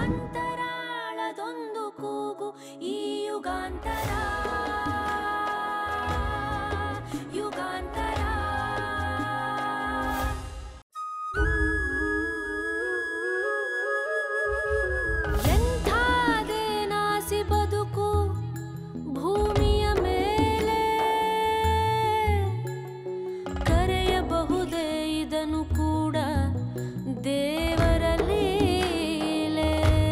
ಅಂತರಾಳದೊಂದು ಕೂಗು ಈ ಯುಗಾಂತರ ಯುಗಾಂತರ ಎಂಥಾದೇನಾಸಿ ಬದುಕು ಭೂಮಿಯ ಮೇಲೆ ಕರೆಯಬಹುದೇ ಇದನ್ನು ಕೂಡ ದೇವರ ಲೀಲೆ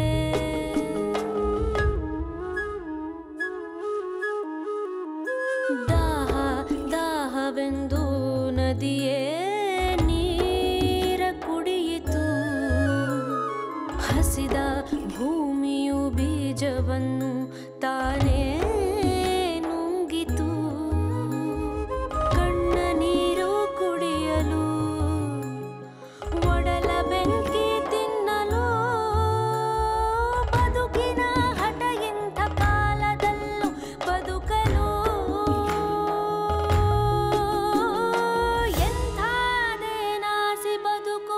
ದಾಹ ದಾಹವೆಂದು ನದಿಯೇ ನೀರ ಕುಡಿಯಿತು ಹಸಿದ ಭೂಮಿಯು ಬೀಜವನ್ನು ತಾನೇ ನುಂಗಿತು ಕಣ್ಣ ನೀರು ಕುಡಿಯಲು ಒಡಲ ಬೆಂಕಿ ತಿನ್ನಲು ಬದುಕಿನ ಹಠ ಇಂಥ ಕಾಲದಲ್ಲೂ ಬದುಕಲು ಎಂಥಾದೇನಾಸಿ ಬದುಕು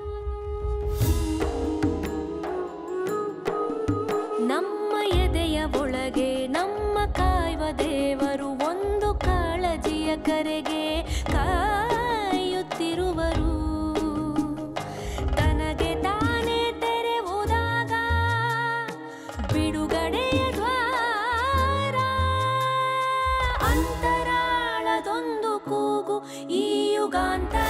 ನಮ್ಮ ಎದೆಯ ಒಳಗೆ ನಮ್ಮ ಕಾಯುವ ದೇವರು ಒಂದು ಕಾಳಜಿಯ ಕರೆಗೆ ಕಾಯುತ್ತಿರುವರು ತನಗೆ ತಾನೇ ತೆರೆವುದಾಗ ಬಿಡುಗಡೆಯ ದ್ವಾರ ಅಂತರಾಳದೊಂದು ಕೂಗು ಈ ಯುಗಾಂತರ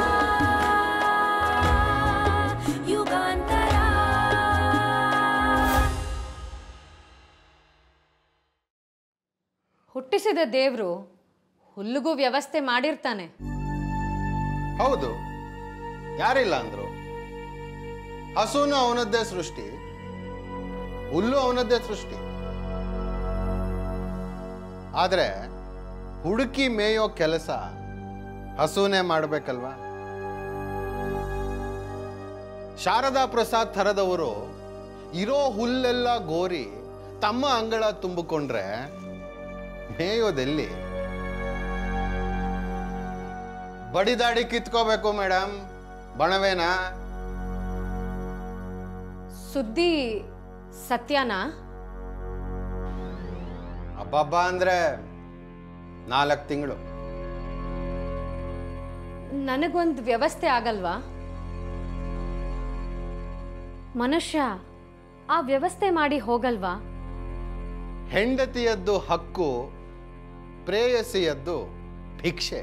ಯುಗಾಂತರ ಹುಟ್ಟಿಸಿದ ದೇವರು ಹುಲ್ಲಿಗೂ ವ್ಯವಸ್ಥೆ ಮಾಡಿರ್ತಾನೆ ಹೌದು ಯಾರಿಲ್ಲ ಅಂದ್ರು ಹಸುನು ಅವನದ್ದೇ ಸೃಷ್ಟಿ ಹುಲ್ಲು ಅವನದ್ದೇ ಸೃಷ್ಟಿ ಆದ್ರೆ ಹುಡುಕಿ ಮೇಯೋ ಕೆಲಸ ಹಸುನೇ ಮಾಡ್ಬೇಕಲ್ವಾ ಶಾರದಾ ಪ್ರಸಾದ್ ಥರದವರು ಇರೋ ಹುಲ್ಲೆಲ್ಲ ಗೋರಿ ತಮ್ಮ ಅಂಗಳ ತುಂಬಿಕೊಂಡ್ರೆ ಮೇಯೋದೆಲ್ಲಿ ಬಡಿದಾಡಿ ಕಿತ್ಕೋಬೇಕು ಮೇಡಮ್ ಬಣವೇನಾ ಸುದ್ದಿ ಸತ್ಯನಾ ಹಬ್ಬಬ್ಬ ಅಂದ್ರೆ ನಾಲ್ಕು ತಿಂಗಳು ನನಗೊಂದು ವ್ಯವಸ್ಥೆ ಆಗಲ್ವಾ ಮನುಷ್ಯ ಆ ವ್ಯವಸ್ಥೆ ಮಾಡಿ ಹೋಗಲ್ವಾ ಹೆಂಡತಿಯದ್ದು ಹಕ್ಕು ಪ್ರೇಯಸಿಯದ್ದು ಭಿಕ್ಷೆ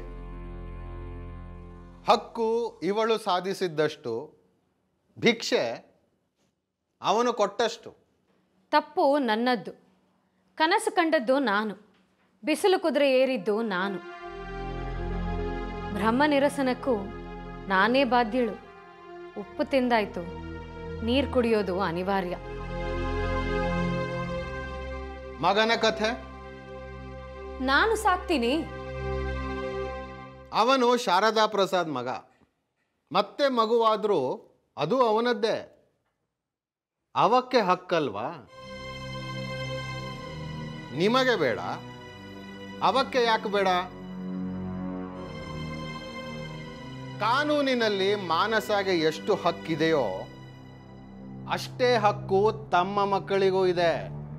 ಹಕ್ಕು ಇವಳು ಸಾಧಿಸಿದ್ದಷ್ಟು ಭಿಕ್ಷೆ ಅವನು ಕೊಟ್ಟಷ್ಟು ತಪ್ಪು ನನ್ನದ್ದು ಕನಸು ಕಂಡದ್ದು ನಾನು ಬಿಸಿಲು ಕುದುರೆ ಏರಿದ್ದು ನಾನು ಬ್ರಹ್ಮ ನಿರಸನಕ್ಕೂ ನಾನೇ ಬಾಧ್ಯಳು ಉಪ್ಪು ತಿಂದಾಯ್ತು ನೀರು ಕುಡಿಯೋದು ಅನಿವಾರ್ಯ ಮಗನ ಕಥೆ ನಾನು ಸಾಕ್ತೀನಿ ಅವನು ಶಾರದಾ ಪ್ರಸಾದ್ ಮಗ ಮತ್ತೆ ಮಗುವಾದರೂ ಅದು ಅವನದ್ದೇ ಅವಕ್ಕೆ ಹಕ್ಕಲ್ವಾ ನಿಮಗೆ ಬೇಡ ಅವಕ್ಕೆ ಯಾಕೆ ಬೇಡ ಕಾನೂನಿನಲ್ಲಿ ಮಾನಸಾಗೆ ಎಷ್ಟು ಹಕ್ಕಿದೆಯೋ ಅಷ್ಟೇ ಹಕ್ಕು ತಮ್ಮ ಮಕ್ಕಳಿಗೂ ಇದೆ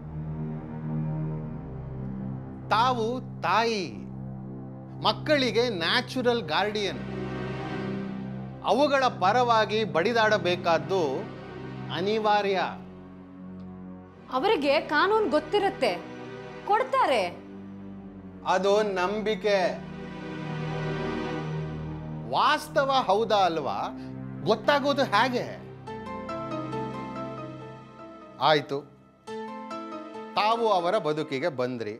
ತಾವು ತಾಯಿ ಮಕ್ಕಳಿಗೆ ನ್ಯಾಚುರಲ್ ಗಾರ್ಡಿಯನ್ ಅವುಗಳ ಪರವಾಗಿ ಬಡಿದಾಡಬೇಕಾದ್ದು ಅನಿವಾರ್ಯ ಅವರಿಗೆ ಕಾನೂನು ಗೊತ್ತಿರುತ್ತೆ ಕೊಡ್ತಾರೆ ಅದು ನಂಬಿಕೆ ವಾಸ್ತವ ಹೌದಾ ಅಲ್ವಾ ಗೊತ್ತಾಗೋದು ಹೇಗೆ ಆಯ್ತು ತಾವು ಅವರ ಬದುಕಿಗೆ ಬಂದ್ರಿ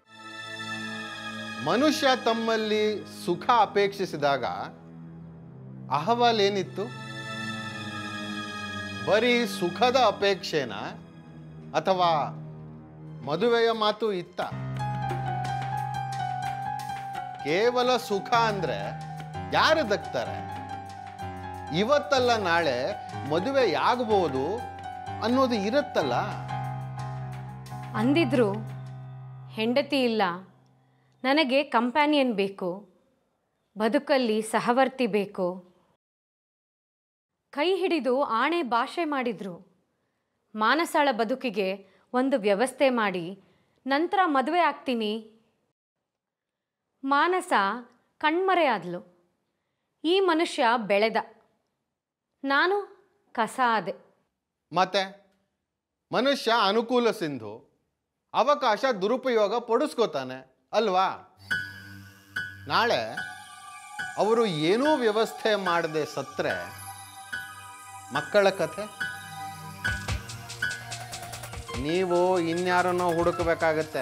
ಮನುಷ್ಯ ತಮ್ಮಲ್ಲಿ ಸುಖ ಅಪೇಕ್ಷಿಸಿದಾಗ ಅಹವಾಲೇನಿತ್ತು ಬರೀ ಸುಖದ ಅಪೇಕ್ಷೆನ ಅಥವಾ ಮದುವೆಯ ಮಾತು ಇತ್ತ ಕೇವಲ ಸುಖ ಅಂದ್ರೆ ಯಾರು ದಕ್ತಾರೆ ಇವತ್ತಲ್ಲ ನಾಳೆ ಮದುವೆ ಆಗಬಹುದು ಅನ್ನೋದು ಇರುತ್ತಲ್ಲ ಅಂದಿದ್ರು ಹೆಂಡತಿ ಇಲ್ಲ ನನಗೆ ಕಂಪ್ಯಾನಿಯನ್ ಬೇಕು ಬದುಕಲ್ಲಿ ಸಹವರ್ತಿ ಬೇಕು ಕೈ ಹಿಡಿದು ಆಣೆ ಭಾಷೆ ಮಾಡಿದ್ರು ಮಾನಸಾಳ ಬದುಕಿಗೆ ಒಂದು ವ್ಯವಸ್ಥೆ ಮಾಡಿ ನಂತರ ಮದುವೆ ಆಗ್ತೀನಿ ಮಾನಸ ಕಣ್ಮರೆಯಾದ್ಲು ಈ ಮನುಷ್ಯ ಬೆಳೆದ ನಾನು ಕಸ ಆದೆ ಮತ್ತೆ ಮನುಷ್ಯ ಅನುಕೂಲ ಸಿಂಧು ಅವಕಾಶ ದುರುಪಯೋಗ ಪಡಿಸ್ಕೋತಾನೆ ಅಲ್ವಾ ನಾಳೆ ಅವರು ಏನೂ ವ್ಯವಸ್ಥೆ ಮಾಡದೆ ಸತ್ರೆ ಮಕ್ಕಳ ಕಥೆ ನೀವು ಇನ್ಯಾರನ್ನೋ ಹುಡುಕಬೇಕಾಗತ್ತೆ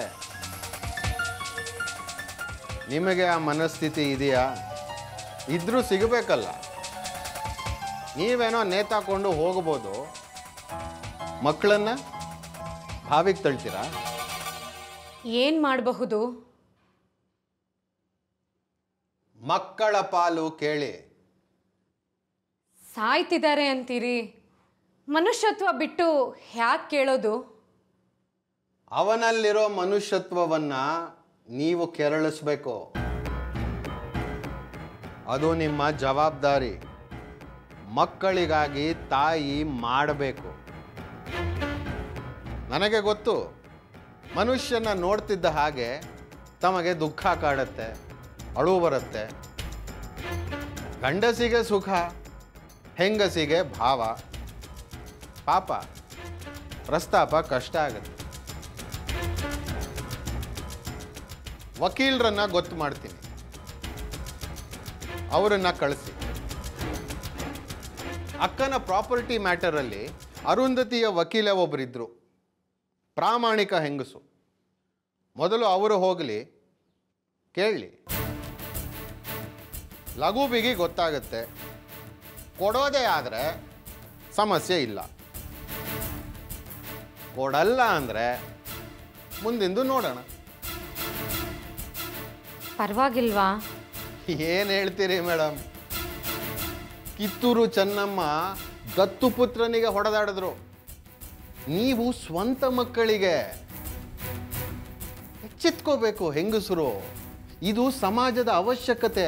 ನಿಮಗೆ ಆ ಮನಸ್ಥಿತಿ ಇದೆಯಾ ಇದ್ರೂ ಸಿಗಬೇಕಲ್ಲ ನೀವೇನೋ ನೇತಾಕೊಂಡು ಹೋಗ್ಬೋದು ಮಕ್ಕಳನ್ನ ಬಾವಿಗೆ ತಳ್ತೀರಾ ಏನು ಮಾಡಬಹುದು ಮಕ್ಕಳ ಪಾಲು ಕೇಳಿ ಸಾಯ್ತಿದ್ದಾರೆ ಅಂತೀರಿ ಮನುಷ್ಯತ್ವ ಬಿಟ್ಟು ಹ್ಯಾಕೆ ಕೇಳೋದು ಅವನಲ್ಲಿರೋ ಮನುಷ್ಯತ್ವವನ್ನ ನೀವು ಕೆರಳಿಸ್ಬೇಕು ಅದು ನಿಮ್ಮ ಜವಾಬ್ದಾರಿ ಮಕ್ಕಳಿಗಾಗಿ ತಾಯಿ ಮಾಡಬೇಕು ನನಗೆ ಗೊತ್ತು ಮನುಷ್ಯನ ನೋಡ್ತಿದ್ದ ಹಾಗೆ ತಮಗೆ ದುಃಖ ಕಾಡುತ್ತೆ ಅಳು ಬರುತ್ತೆ ಗಂಡಸಿಗೆ ಸುಖ ಹೆಂಗಸಿಗೆ ಭಾವ ಪಾಪ ಪ್ರಸ್ತಾಪ ಕಷ್ಟ ಆಗುತ್ತೆ ವಕೀಲರನ್ನ ಗೊತ್ತು ಮಾಡ್ತೀನಿ ಅವರನ್ನ ಕಳಿಸಿ ಅಕ್ಕನ ಪ್ರಾಪರ್ಟಿ ಮ್ಯಾಟರಲ್ಲಿ ಅರುಂಧತಿಯ ವಕೀಲ ಒಬ್ಬರಿದ್ರು ಪ್ರಾಮಾಣಿಕ ಹೆಂಗಸು ಮೊದಲು ಅವರು ಹೋಗಲಿ ಕೇಳಲಿ ಲಘು ಬಿಗಿ ಗೊತ್ತಾಗುತ್ತೆ ಕೊಡೋದೇ ಆದರೆ ಸಮಸ್ಯೆ ಇಲ್ಲ ಕೊಡಲ್ಲ ಅಂದರೆ ಮುಂದಿಂದು ನೋಡೋಣ ಪರವಾಗಿಲ್ವಾ ಏನು ಹೇಳ್ತೀರಿ ಮೇಡಮ್ ಕಿತ್ತೂರು ಚೆನ್ನಮ್ಮ ದತ್ತು ಪುತ್ರನಿಗೆ ಹೊಡೆದಾಡಿದ್ರು ನೀವು ಸ್ವಂತ ಮಕ್ಕಳಿಗೆ ಎಚ್ಚೆತ್ಕೋಬೇಕು ಹೆಂಗಸರು ಇದು ಸಮಾಜದ ಅವಶ್ಯಕತೆ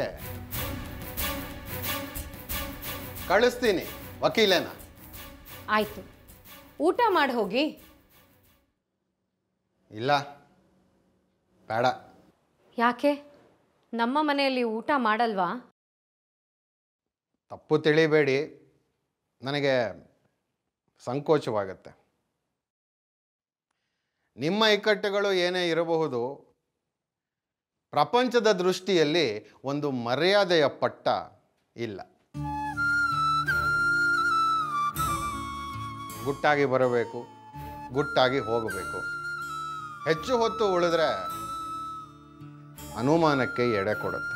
ಕಳಿಸ್ತೀನಿ ವಕೀಲನ ಆಯಿತು ಊಟ ಮಾಡಿ ಹೋಗಿ ಇಲ್ಲ ಬೇಡ ಯಾಕೆ ನಮ್ಮ ಮನೆಯಲ್ಲಿ ಊಟ ಮಾಡಲ್ವಾ ತಪ್ಪು ತಿಳಿಬೇಡಿ ನನಗೆ ಸಂಕೋಚವಾಗತ್ತೆ ನಿಮ್ಮ ಇಕ್ಕಟ್ಟುಗಳು ಏನೇ ಇರಬಹುದು ಪ್ರಪಂಚದ ದೃಷ್ಟಿಯಲ್ಲಿ ಒಂದು ಮರ್ಯಾದೆಯ ಪಟ್ಟ ಇಲ್ಲ ಗುಟ್ಟಾಗಿ ಬರಬೇಕು ಗುಟ್ಟಾಗಿ ಹೋಗಬೇಕು ಹೆಚ್ಚು ಹೊತ್ತು ಉಳಿದ್ರೆ ಅನುಮಾನಕ್ಕೆ ಎಡೆ ಕೊಡುತ್ತೆ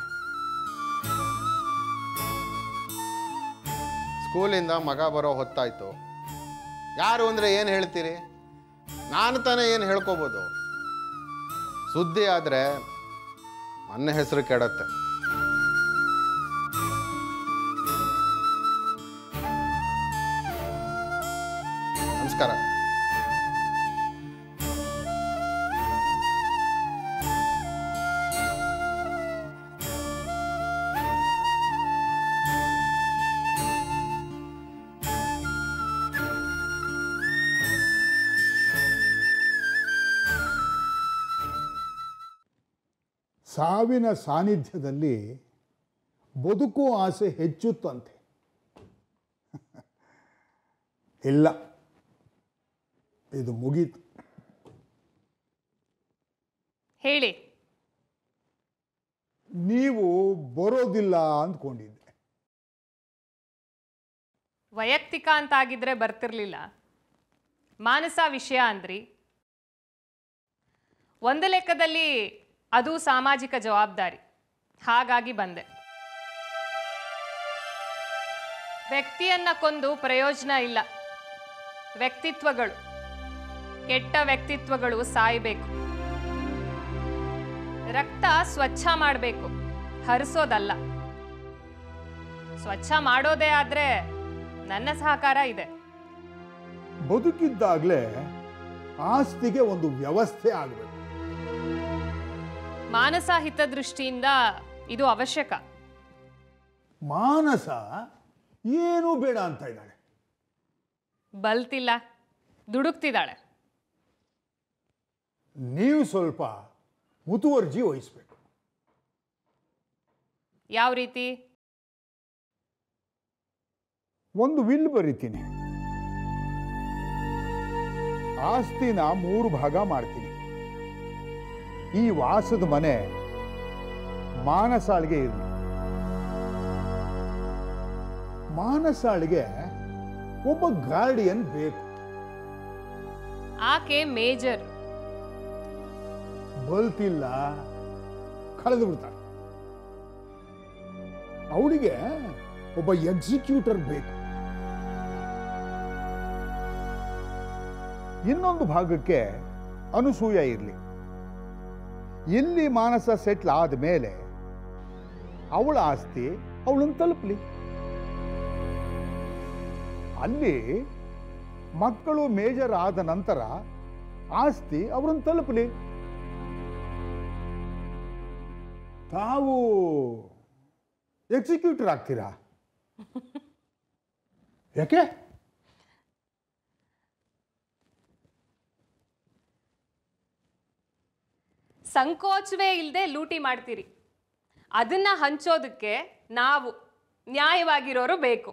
ಸ್ಕೂಲಿಂದ ಮಗ ಬರೋ ಹೊತ್ತಾಯ್ತು ಯಾರು ಅಂದರೆ ಏನು ಹೇಳ್ತೀರಿ ನಾನು ತಾನೇ ಏನು ಹೇಳ್ಕೋಬೋದು ಸುದ್ದಿ ಆದರೆ ನನ್ನ ಹೆಸರು ಕೆಡತ್ತೆ ನಮಸ್ಕಾರ ಸಾವಿನ ಸಾನ್ನಿಧ್ಯದಲ್ಲಿ ಬದುಕು ಆಸೆ ಹೆಚ್ಚುತ್ತಂತೆ ಇಲ್ಲ ಇದು ಮುಗೀತು ಹೇಳಿ ನೀವು ಬರೋದಿಲ್ಲ ಅಂದ್ಕೊಂಡಿದ್ದೆ ವೈಯಕ್ತಿಕ ಅಂತ ಆಗಿದ್ರೆ ಬರ್ತಿರ್ಲಿಲ್ಲ ಮಾನಸ ವಿಷಯ ಅಂದ್ರಿ ಒಂದು ಲೆಕ್ಕದಲ್ಲಿ ಅದು ಸಾಮಾಜಿಕ ಜವಾಬ್ದಾರಿ ಹಾಗಾಗಿ ಬಂದೆ ವ್ಯಕ್ತಿಯನ್ನ ಕೊಂದು ಪ್ರಯೋಜನ ಇಲ್ಲ ವ್ಯಕ್ತಿತ್ವಗಳು ಕೆಟ್ಟ ವ್ಯಕ್ತಿತ್ವಗಳು ಸಾಯಬೇಕು ರಕ್ತ ಸ್ವಚ್ಛ ಮಾಡಬೇಕು ಹರಿಸೋದಲ್ಲ ಸ್ವಚ್ಛ ಮಾಡೋದೇ ಆದ್ರೆ ನನ್ನ ಸಹಕಾರ ಇದೆ ಬದುಕಿದ್ದಾಗಲೇ ಆಸ್ತಿಗೆ ಒಂದು ವ್ಯವಸ್ಥೆ ಆಗಬೇಕು ಮಾನಸ ಹಿತದೃಷ್ಟಿಯಿಂದ ಇದು ಅವಶ್ಯಕ ಮಾನಸ ಏನೂ ಬೇಡ ಅಂತ ಇದ್ದಾಳೆ ಬಲ್ತಿಲ್ಲ ದುಡುಕ್ತಿದ್ದಾಳೆ ನೀವು ಸ್ವಲ್ಪ ಮುತುವರ್ಜಿ ವಹಿಸ್ಬೇಕು ಯಾವ ರೀತಿ ಒಂದು ವಿಲ್ ಬರಿತೀನಿ ಆಸ್ತಿನ ಮೂರು ಭಾಗ ಮಾಡ್ತೀನಿ ಈ ವಾಸದ ಮನೆ ಮಾನಸಾಳಿಗೆ ಇರಲಿ ಮಾನಸಾಳಿಗೆ ಒಬ್ಬ ಗಾರ್ಡಿಯನ್ ಬೇಕು ಆಕೆ ಮೇಜರ್ ಬಲ್ತಿಲ್ಲ ಕಳೆದು ಬಿಡ್ತಾಳೆ ಅವಳಿಗೆ ಒಬ್ಬ ಎಕ್ಸಿಕ್ಯೂಟರ್ ಬೇಕು ಇನ್ನೊಂದು ಭಾಗಕ್ಕೆ ಅನುಸೂಯ ಇರಲಿ ಎಲ್ಲಿ ಮಾನಸ ಸೆಟ್ಲ್ ಆದಮೇಲೆ ಅವಳ ಆಸ್ತಿ ಅವಳನ್ನು ತಲುಪಲಿ ಅಲ್ಲಿ ಮಕ್ಕಳು ಮೇಜರ್ ಆದ ನಂತರ ಆಸ್ತಿ ಅವರನ್ನು ತಲುಪಲಿ ತಾವು ಎಕ್ಸಿಕ್ಯೂಟರ್ ಆಗ್ತೀರಾ ಯಾಕೆ ಸಂಕೋಚವೇ ಇಲ್ಲದೆ ಲೂಟಿ ಮಾಡ್ತೀರಿ ಅದನ್ನ ಹಂಚೋದಕ್ಕೆ ನಾವು ನ್ಯಾಯವಾಗಿರೋರು ಬೇಕು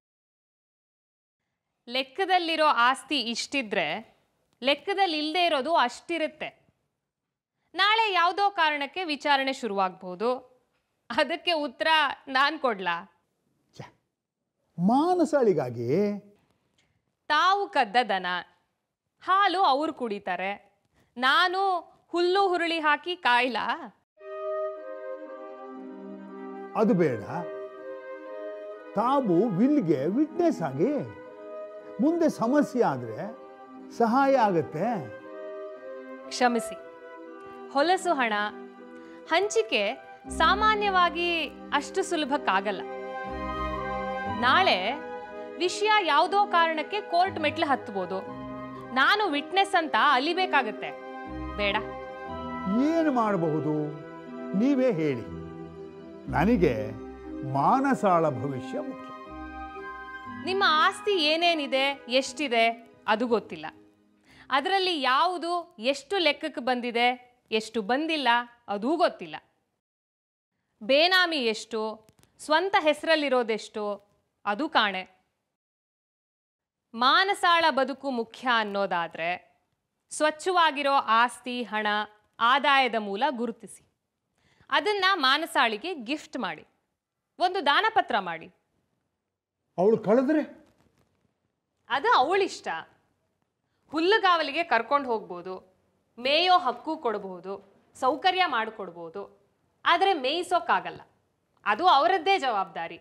ಲೆಕ್ಕದಲ್ಲಿರೋ ಆಸ್ತಿ ಇಷ್ಟಿದ್ರೆ ಲೆಕ್ಕದಲ್ಲಿ ಇಲ್ಲದೆ ಇರೋದು ಅಷ್ಟಿರುತ್ತೆ ನಾಳೆ ಯಾವುದೋ ಕಾರಣಕ್ಕೆ ವಿಚಾರಣೆ ಶುರುವಾಗ್ಬೋದು ಅದಕ್ಕೆ ಉತ್ತರ ನಾನು ಕೊಡ್ಲಾ ಛೆ, ಮಾನಸಾಳಿಗಾಗಿ ತಾವು ಕದ್ದ ದನ ಹಾಲು ಅವ್ರು ಕುಡಿತಾರೆ ನಾನು ಹುಲ್ಲು ಹುರುಳಿ ಹಾಕಿ ಕಾಯ್ಲಾ ಅದು ಬೇಡ ತಾವು ವಿಲ್ಗೆ ವಿಟ್ನೆಸ್ ಆಗಿ ಮುಂದೆ ಸಮಸ್ಯೆ ಆದರೆ ಸಹಾಯ ಆಗತ್ತೆ ಕ್ಷಮಿಸಿ ಹೊಲಸು ಹಣ ಹಂಚಿಕೆ ಸಾಮಾನ್ಯವಾಗಿ ಅಷ್ಟು ಸುಲಭಕ್ಕಾಗಲ್ಲ ನಾಳೆ ವಿಷಯ ಯಾವುದೋ ಕಾರಣಕ್ಕೆ ಕೋರ್ಟ್ ಮೆಟ್ಲು ಹತ್ಬೋದು ನಾನು ವಿಟ್ನೆಸ್ ಅಂತ ಅಲಿಬೇಕಾಗತ್ತೆ ಬೇಡ ಏನು ಮಾಡಬಹುದು ನೀವೇ ಹೇಳಿ ನನಗೆ ಮಾನಸಾಳ ಭವಿಷ್ಯ ಮುಖ್ಯ ನಿಮ್ಮ ಆಸ್ತಿ ಏನೇನಿದೆ ಎಷ್ಟಿದೆ ಅದು ಗೊತ್ತಿಲ್ಲ ಅದರಲ್ಲಿ ಯಾವುದು ಎಷ್ಟು ಲೆಕ್ಕಕ್ಕೆ ಬಂದಿದೆ ಎಷ್ಟು ಬಂದಿಲ್ಲ ಅದೂ ಗೊತ್ತಿಲ್ಲ ಬೇನಾಮಿ ಎಷ್ಟು ಸ್ವಂತ ಹೆಸರಲ್ಲಿರೋದೆಷ್ಟು ಅದು ಕಾಣೆ ಮಾನಸಾಳ ಬದುಕು ಮುಖ್ಯ ಅನ್ನೋದಾದ್ರೆ ಸ್ವಚ್ಛವಾಗಿರೋ ಆಸ್ತಿ ಹಣ ಆದಾಯದ ಮೂಲ ಗುರುತಿಸಿ ಅದನ್ನ ಮಾನಸಾಳಿಗೆ ಗಿಫ್ಟ್ ಮಾಡಿ ಒಂದು ದಾನಪತ್ರ ಮಾಡಿ ಅವಳು ಕಳೆದ್ರೆ ಅದು ಅವಳಿಷ್ಟ ಹುಲ್ಲುಗಾವಲಿಗೆ ಕರ್ಕೊಂಡು ಹೋಗ್ಬೋದು ಮೇಯೋ ಹಕ್ಕು ಕೊಡಬಹುದು ಸೌಕರ್ಯ ಮಾಡಿಕೊಡ್ಬೋದು ಆದರೆ ಮೇಯಿಸೋಕ್ಕಾಗಲ್ಲ ಅದು ಅವರದ್ದೇ ಜವಾಬ್ದಾರಿ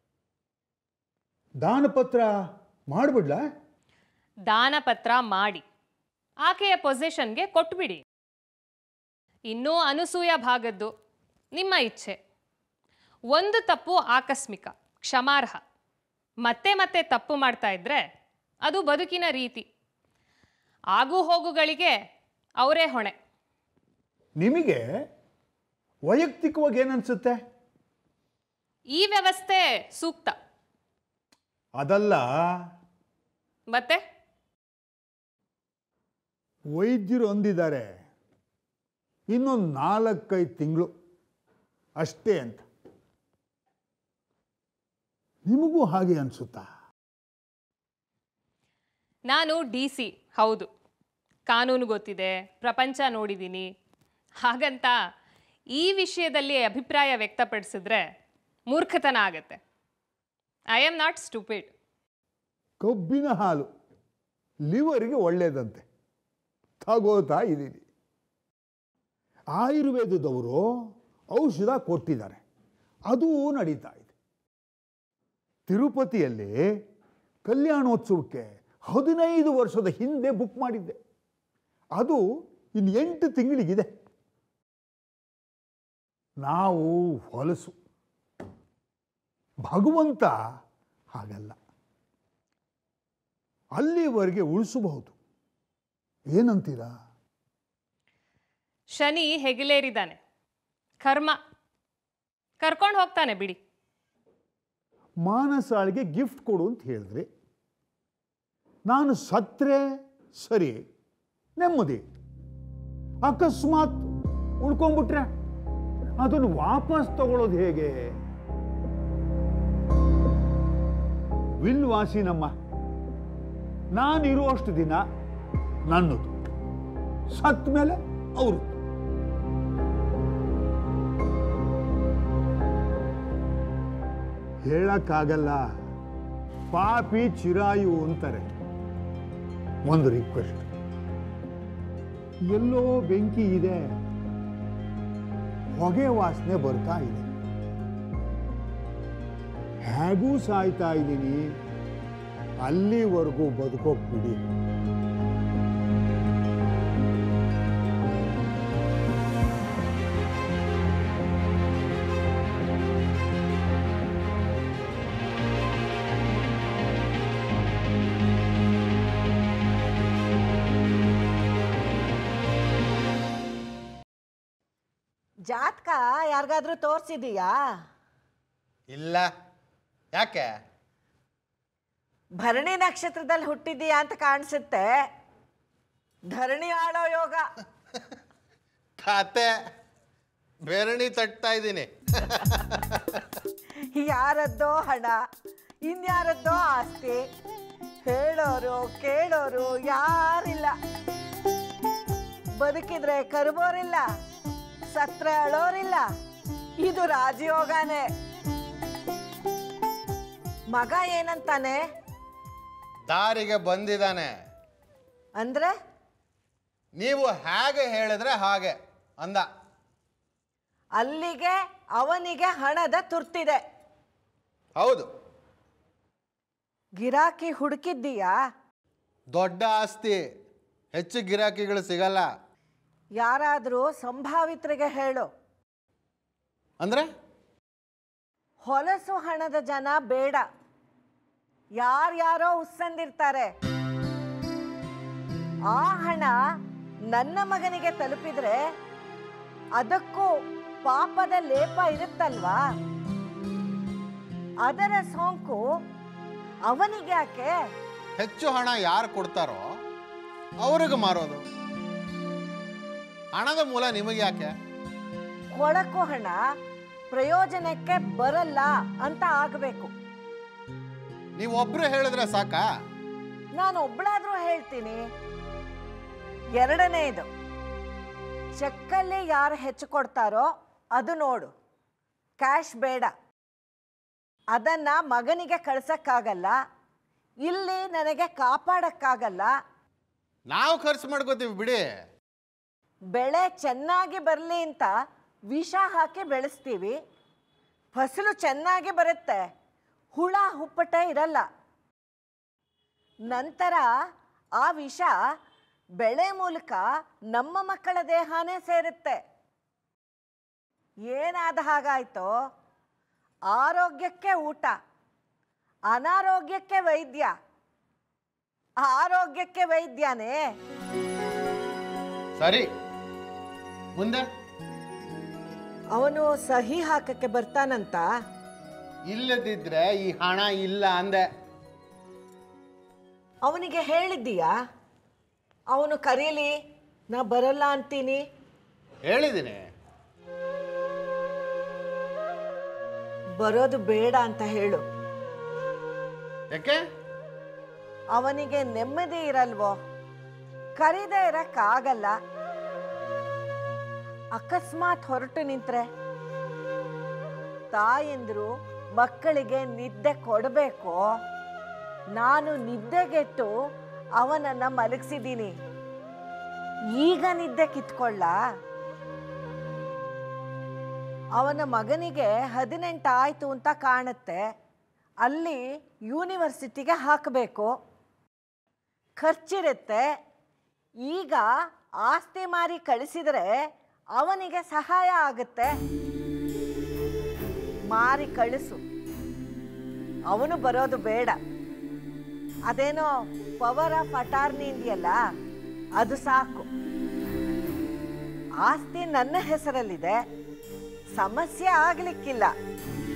ದಾನಪತ್ರ ಮಾಡಿಬಿಡ್ಲಾ ದಾನಪತ್ರ ಮಾಡಿ ಆಕೆಯ ಪೊಸೆಷನ್ಗೆ ಕೊಟ್ಬಿಡಿ ಇನ್ನೂ ಅನಸೂಯ ಭಾಗದ್ದು ನಿಮ್ಮ ಇಚ್ಛೆ ಒಂದು ತಪ್ಪು ಆಕಸ್ಮಿಕ ಕ್ಷಮಾರ್ಹ ಮತ್ತೆ ಮತ್ತೆ ತಪ್ಪು ಮಾಡ್ತಾ ಇದ್ರೆ ಅದು ಬದುಕಿನ ರೀತಿ ಆಗು ಹೋಗುಗಳಿಗೆ ಅವರೇ ಹೊಣೆ ನಿಮಗೆ ವೈಯಕ್ತಿಕವಾಗಿ ಏನನ್ಸುತ್ತೆ ಈ ವ್ಯವಸ್ಥೆ ಸೂಕ್ತ ಅದಲ್ಲ ಮತ್ತೆ ವೈದ್ಯರು ಅಂದಿದ್ದಾರೆ ಇನ್ನೊಂದು ನಾಲ್ಕೈದು ತಿಂಗಳು ಅಷ್ಟೇ ಅಂತ ನಿಮಗೂ ಹಾಗೆ ಅನ್ಸುತ್ತಾ ನಾನು ಡಿ ಸಿ ಹೌದು ಕಾನೂನು ಗೊತ್ತಿದೆ ಪ್ರಪಂಚ ನೋಡಿದ್ದೀನಿ ಹಾಗಂತ ಈ ವಿಷಯದಲ್ಲಿ ಅಭಿಪ್ರಾಯ ವ್ಯಕ್ತಪಡಿಸಿದ್ರೆ ಮೂರ್ಖತನ ಆಗತ್ತೆ ಐ ಆಮ್ ನಾಟ್ ಸ್ಟುಪಿಡ್ ಕಬ್ಬಿನ ಹಾಲು ಲಿವರಿಗೆ ಒಳ್ಳೆಯದಂತೆ ತಗೋತಾ ಇದ್ದೀನಿ ಆಯುರ್ವೇದದವರು ಔಷಧ ಕೊಟ್ಟಿದ್ದಾರೆ ಅದೂ ನಡೀತಾ ಇದೆ ತಿರುಪತಿಯಲ್ಲಿ ಕಲ್ಯಾಣೋತ್ಸವಕ್ಕೆ ಹದಿನೈದು ವರ್ಷದ ಹಿಂದೆ ಬುಕ್ ಮಾಡಿದ್ದೆ ಅದು ಇನ್ನು ಎಂಟು ತಿಂಗಳಿಗಿದೆ ನಾವು ಹೊಲಸು ಭಗವಂತ ಹಾಗಲ್ಲ ಅಲ್ಲಿವರೆಗೆ ಉಳಿಸಬಹುದು ಏನಂತೀರಾ ಶನಿ ಹೆಗಲೇರಿದ್ದಾನೆ ಕರ್ಮ ಕರ್ಕೊಂಡು ಹೋಗ್ತಾನೆ ಬಿಡಿ ಮಾನಸಾಳಿಗೆ ಗಿಫ್ಟ್ ಕೊಡು ಅಂತ ಹೇಳಿದ್ರಿ ನಾನು ಸತ್ರೆ ಸರಿ ನೆಮ್ಮದಿ ಅಕಸ್ಮಾತ್ ಉಳ್ಕೊಂಡ್ಬಿಟ್ರೆ ಅದನ್ನು ವಾಪಸ್ ತಗೊಳ್ಳೋದು ಹೇಗೆ ವಿಲ್ವಾಸಿನಮ್ಮ ನಾನಿರುವಷ್ಟು ದಿನ ನನ್ನದು ಸತ್ ಮೇಲೆ ಅವರು ಹೇಳಕ್ಕಾಗಲ್ಲ ಪಾಪಿ ಚಿರಾಯು ಅಂತಾರೆ ಒಂದು ರಿಕ್ವೆಸ್ಟ್ ಎಲ್ಲೋ ಬೆಂಕಿ ಇದೆ ಹೊಗೆ ವಾಸನೆ ಬರ್ತಾ ಇದೆ ಹೇಗೂ ಸಾಯ್ತಾ ಇದ್ದೀನಿ ಅಲ್ಲಿವರೆಗೂ ಬದುಕೋಗ್ಬಿಡಿ ಜಾತಕ ಯಾರಿಗಾದ್ರೂ ತೋರಿಸಿದೀಯಾ ಇಲ್ಲ ಯಾಕೆ ಭರಣಿ ನಕ್ಷತ್ರದಲ್ಲಿ ಹುಟ್ಟಿದೀಯಾ ಅಂತ ಕಾಣಿಸುತ್ತೆ ಧರಣಿ ಆಳೋ ಯೋಗ ಖಾತೆ ಬೆರಣಿ ತಟ್ತಾ ಇದ್ದೀನಿ ಯಾರದ್ದೋ ಹಣ ಇನ್ಯಾರದ್ದೋ ಆಸ್ತಿ ಹೇಳೋರು ಕೇಳೋರು ಯಾರಿಲ್ಲ ಬದುಕಿದ್ರೆ ಕರುಬೋರಿಲ್ಲ ಸತ್ರ ಅಳೋರಿಲ್ಲ ಇದು ರಾಜಯೋಗನೇ ಮಗ ಏನಂತಾನೆ ದಾರಿಗೆ ಬಂದಿದ್ದಾನೆ ಅಂದ್ರೆ ನೀವು ಹೇಗೆ ಹೇಳಿದ್ರೆ ಹಾಗೆ ಅಂದ ಅಲ್ಲಿಗೆ ಅವನಿಗೆ ಹಣದ ತುರ್ತಿದೆ ಹೌದು ಗಿರಾಕಿ ಹುಡುಕಿದ್ದೀಯಾ ದೊಡ್ಡ ಆಸ್ತಿ ಹೆಚ್ಚು ಗಿರಾಕಿಗಳು ಸಿಗಲ್ಲ ಯಾರಾದರೂ ಸಂಭಾವಿತರಿಗೆ ಹೇಳು ಅಂದ್ರೆ ಹೊಲಸು ಹಣದ ಜನ ಬೇಡ ಯಾರ್ಯಾರೋ ಉಸ್ಸಂದಿರ್ತಾರೆ ಆ ಹಣ ನನ್ನ ಮಗನಿಗೆ ತಲುಪಿದ್ರೆ ಅದಕ್ಕೂ ಪಾಪದ ಲೇಪ ಇರುತ್ತಲ್ವಾ ಅದರ ಸೋಂಕು ಅವನಿಗೆ ಯಾಕೆ ಹೆಚ್ಚು ಹಣ ಯಾರು ಕೊಡ್ತಾರೋ ಅವ್ರಿಗೆ ಮಾರೋದು ಹಣದ ಮೂಲ ನಿಮಗೆ ಯಾಕೆ ಕೊಳಕು ಹಣ ಪ್ರಯೋಜನಕ್ಕೆ ಬರಲ್ಲ ಅಂತ ಆಗಬೇಕು ನೀವು ಒಬ್ರು ಹೇಳಿದ್ರೆ ಸಾಕಾ ನಾನು ಒಬ್ಳಾದ್ರೂ ಹೇಳ್ತೀನಿ ಎರಡನೇದು ಚೆಕ್ಕಲ್ಲಿ ಯಾರು ಹೆಚ್ಚು ಕೊಡ್ತಾರೋ ಅದು ನೋಡು ಕ್ಯಾಶ್ ಬೇಡ ಅದನ್ನ ಮಗನಿಗೆ ಕಳ್ಸಕ್ಕಾಗಲ್ಲ ಇಲ್ಲಿ ನನಗೆ ಕಾಪಾಡಕ್ಕಾಗಲ್ಲ ನಾವು ಖರ್ಚು ಮಾಡ್ಕೋತೀವಿ ಬಿಡಿ ಬೆಳೆ ಚೆನ್ನಾಗಿ ಬರಲಿ ಅಂತ ವಿಷ ಹಾಕಿ ಬೆಳೆಸ್ತೀವಿ ಫಸಲು ಚೆನ್ನಾಗಿ ಬರುತ್ತೆ ಹುಳ ಹುಪ್ಪಟ ಇರಲ್ಲ ನಂತರ ಆ ವಿಷ ಬೆಳೆ ಮೂಲಕ ನಮ್ಮ ಮಕ್ಕಳ ದೇಹನೇ ಸೇರುತ್ತೆ ಏನಾದ ಹಾಗಾಯ್ತೋ ಆರೋಗ್ಯಕ್ಕೆ ಊಟ ಅನಾರೋಗ್ಯಕ್ಕೆ ವೈದ್ಯ ಆರೋಗ್ಯಕ್ಕೆ ವೈದ್ಯನೇ ಸರಿ ಮುಂದೆ ಅವನು ಸಹಿ ಹಾಕಕ್ಕೆ ಬರ್ತಾನಂತ ಇಲ್ಲದಿದ್ರೆ ಈ ಹಣ ಇಲ್ಲ ಅಂದೆ ಅವನಿಗೆ ಹೇಳಿದ್ದೀಯಾ ಅವನು ಕರೀಲಿ ನಾ ಬರಲ್ಲ ಅಂತೀನಿ ಹೇಳಿದ್ದೀನಿ ಬರೋದು ಬೇಡ ಅಂತ ಹೇಳು ಯಾಕೆ ಅವನಿಗೆ ನೆಮ್ಮದಿ ಇರಲ್ವೋ ಕರೀದೇ ಇರಕ್ಕಾಗಲ್ಲ ಅಕಸ್ಮಾತ್ ಹೊರಟು ನಿಂತ್ರೆ ತಾಯಂದ್ರು ಮಕ್ಕಳಿಗೆ ನಿದ್ದೆ ಕೊಡಬೇಕು ನಾನು ನಿದ್ದೆಗೆಟ್ಟು ಅವನನ್ನ ಮಲಗಿಸಿದ್ದೀನಿ ಈಗ ನಿದ್ದೆ ಕಿತ್ಕೊಳ್ಳ ಅವನ ಮಗನಿಗೆ ಹದಿನೆಂಟು ಆಯ್ತು ಅಂತ ಕಾಣುತ್ತೆ ಅಲ್ಲಿ ಯೂನಿವರ್ಸಿಟಿಗೆ ಹಾಕಬೇಕು ಖರ್ಚಿರುತ್ತೆ ಈಗ ಆಸ್ತಿ ಮಾರಿ ಕಳಿಸಿದರೆ ಅವನಿಗೆ ಸಹಾಯ ಆಗುತ್ತೆ ಮಾರಿ ಕಳಿಸು ಅವನು ಬರೋದು ಬೇಡ ಅದೇನೋ ಪವರ್ ಆಫ್ ಅಟಾರ್ನಿ ಇದೆಯಲ್ಲ ಅದು ಸಾಕು ಆಸ್ತಿ ನನ್ನ ಹೆಸರಲ್ಲಿದೆ ಸಮಸ್ಯೆ ಆಗ್ಲಿಕ್ಕಿಲ್ಲ